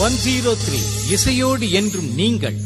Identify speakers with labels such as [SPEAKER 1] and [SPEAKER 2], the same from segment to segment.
[SPEAKER 1] one zero three இசையோடு என்றும் நீங்கள்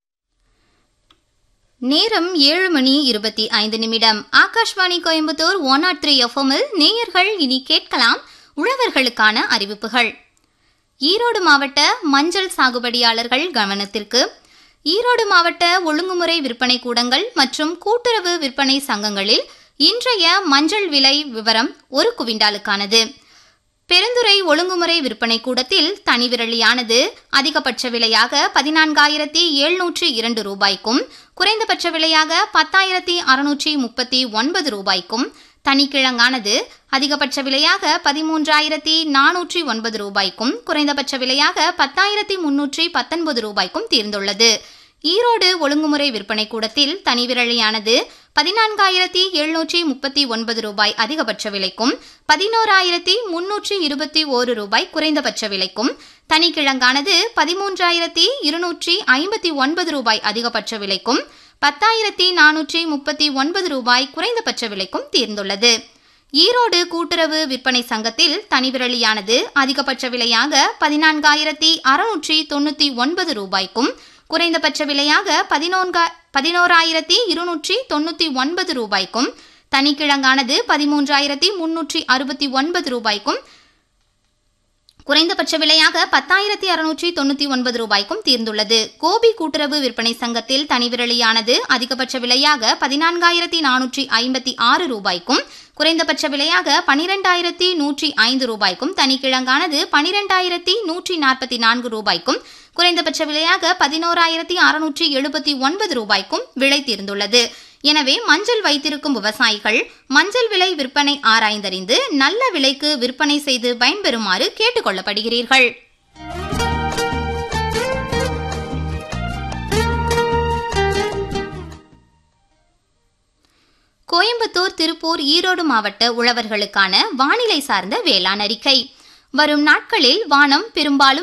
[SPEAKER 2] நேரம் ஏழு மணி இருபத்தி ஐந்து நிமிடம் Akashvani Coimbatore one naught three எஃப்எம்மில் நேயர்கள் இனி கேட்கலாம் உழவர்களுக்கான அறிவிப்புகள் ஈரோடு மாவட்ட மஞ்சள் சாகுபடியாளர்கள் கவனத்திற்கு ஈரோடு மாவட்ட ஒழுங்குமுறை விற்பனை கூடங்கள் மற்றும் கூட்டுறவு விற்பனை சங்கங்களில் இன்றைய மஞ்சள் விலை விவரம் ஒரு குவிண்டாலுக்கானது பெருந்துறை ஒழுங்குமுறை விற்பனை கூடத்தில் தனி விரலியானது அதிகபட்ச விலையாக பதினான்காயிரத்தி எழுநூற்றி இரண்டு ரூபாய்க்கும் குறைந்தபட்ச விலையாக பத்தாயிரத்தி அறுநூற்றி முப்பத்தி ஒன்பது ரூபாய்க்கும் தனிக்கிழங்கானது அதிகபட்ச விலையாக பதிமூன்றாயிரத்தி நானூற்றி ஒன்பது ரூபாய்க்கும் குறைந்தபட்ச விலையாக பத்தாயிரத்தி முன்னூற்றி பத்தொன்பது ரூபாய்க்கும் தீர்ந்துள்ளது ஈரோடு ஒழுங்குமுறை விற்பனை கூடத்தில் தனி விரலியானது பதினான்காயிரத்தி எழுநூற்றி முப்பத்தி ஒன்பது ரூபாய் அதிகபட்ச விலைக்கும் பதினோராயிரத்தி முன்னூற்றி இருபத்தி ஓரு ரூபாய் குறைந்தபட்ச விலைக்கும் தனிக்கிழங்கானது பதிமூன்றாயிரத்தி இருநூற்றி ஐம்பத்தி ஒன்பது ரூபாய் அதிகபட்ச விலைக்கும் பத்தாயிரத்தி நானூற்றி முப்பத்தி ஒன்பது ரூபாய் குறைந்தபட்ச விலைக்கும் தீர்ந்துள்ளது ஈரோடு கூட்டுறவு விற்பனை சங்கத்தில் தனிவிரலியானது அதிகபட்ச விலையாக பதினான்காயிரத்தி அறுநூற்றி தொண்ணூற்றி ஒன்பது ரூபாய்க்கும் குறைந்தபட்ச விலையாக பதினோன்கா பதினோராயிரத்தி இருநூற்றி தொண்ணூற்றி ஒன்பது ரூபாய்க்கும் தனிக்கிழங்கானது பதிமூன்றாயிரத்தி முன்னூற்றி அறுபத்தி ஒன்பது ரூபாய்க்கும் குறைந்தபட்ச விலையாக பத்தாயிரத்தி அறுநூற்றி தொண்ணூற்றி ஒன்பது ரூபாய்க்கும் தீர்ந்துள்ளது கோபி கூட்டுறவு விற்பனை சங்கத்தில் தனிவிரலியானது அதிகபட்ச விலையாக பதினான்காயிரத்தி நானூற்றி ஐம்பத்தி ஆறு ரூபாய்க்கும் குறைந்தபட்ச விலையாக பனிரெண்டாயிரத்தி நூற்றி ஐந்து ரூபாய்க்கும் தனிக்கிழங்கானது பனிரெண்டாயிரத்தி நூற்றி நாற்பத்தி நான்கு ரூபாய்க்கும் குறைந்தபட்ச விலையாக பதினோராயிரத்தி அறுநூற்றி எழுபத்தி ஒன்பது ரூபாய்க்கும் விலை தீர்ந்துள்ளது எனவே மஞ்சள் வைத்திருக்கும் விவசாயிகள் மஞ்சள் விலை விற்பனை ஆராய்ந்தறிந்து நல்ல விலைக்கு விற்பனை செய்து பயன்பெறுமாறு கேட்டுக்கொள்ளப்படுகிறீர்கள் கோயம்புத்தூர் திருப்பூர் ஈரோடு மாவட்ட உழவர்களுக்கான வானிலை சார்ந்த வேளாண் அறிக்கை வரும் நாட்களில் வானம் பெரும்பாலும்